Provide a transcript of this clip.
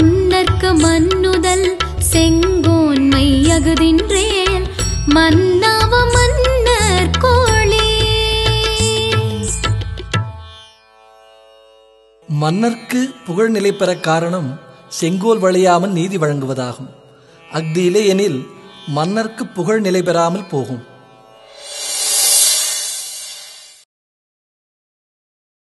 மன்னர்க்கு மன்னுதல் செங்கோன்மை அகுதின்றேன் மன்னாவ மன்னர் கோழி மன்னர்க்கு புகழ் நிலை பெற காரணம் செங்கோல் வளையாமல் நீதி வழங்குவதாகும் அஃது இல்லையெனில் மன்னர்க்கு புகழ் நிலை பெறாமல் போகும்